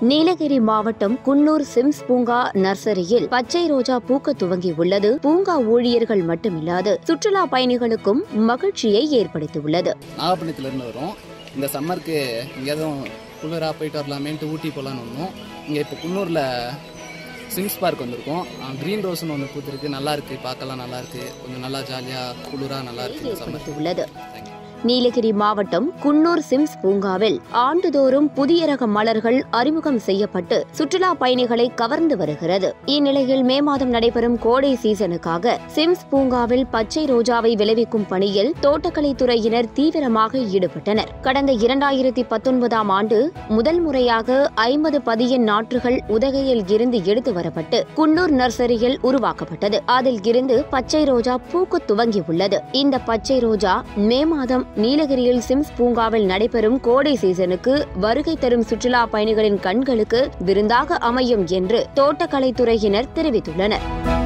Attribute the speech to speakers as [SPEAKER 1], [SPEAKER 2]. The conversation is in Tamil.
[SPEAKER 1] நீலகிரி மாவட்டம் குன்னூர் சிம்ஸ் பூங்கா நர்சரியில் பச்சை ரோஜா பூக்க துவங்கியுள்ளது பூங்கா ஊழியர்கள் மட்டுமில்லாது சுற்றுலா பயணிகளுக்கும் மகிழ்ச்சியை ஏற்படுத்தியுள்ளது
[SPEAKER 2] நாகப்பட்டினத்துலேருந்து வரோம் இந்த சம்மருக்கு இங்கே எதுவும் குளிராக போயிட்டு வரலாமேன்ட்டு ஊட்டி போகலான்னு வந்தோம் இங்கே இப்போ குன்னூரில் சிம்ஸ் பார்க் வந்திருக்கோம் க்ரீன் ரோஸ்னு ஒன்று பூத்துருக்கு நல்லா இருக்கு பார்க்கலாம் நல்லா இருக்கு கொஞ்சம் நல்லா ஜாலியாக குளிராக நல்லா இருக்கு இந்த சம்மர்
[SPEAKER 1] ஏற்படுத்தியுள்ளது நீலகிரி மாவட்டம் குன்னூர் சிம்ஸ் பூங்காவில் ஆண்டுதோறும் புதிய ரக மலர்கள் அறிமுகம் செய்யப்பட்டு சுற்றுலா பயணிகளை கவர்ந்து வருகிறது இந்நிலையில் மே மாதம் நடைபெறும் கோடை சீசனுக்காக சிம்ஸ் பூங்காவில் பச்சை ரோஜாவை விளைவிக்கும் பணியில் தோட்டக்கலைத்துறையினர் தீவிரமாக ஈடுபட்டனர் கடந்த இரண்டாயிரத்தி பத்தொன்பதாம் ஆண்டு முதல் முறையாக ஐம்பது பதியன் நாற்றுகள் உதகையில் இருந்து எடுத்து வரப்பட்டு குன்னூர் நர்சரியில் உருவாக்கப்பட்டது அதில் இருந்து பச்சை ரோஜா பூக்க துவங்கியுள்ளது இந்த பச்சை ரோஜா மே மாதம் நீலகிரியில் சிம்ஸ் பூங்காவில் நடைபெறும் கோடை சீசனுக்கு வருகை தரும் சுற்றுலா பயணிகளின் கண்களுக்கு விருந்தாக அமையும் என்று தோட்டக்கலைத்துறையினர் தெரிவித்துள்ளனர்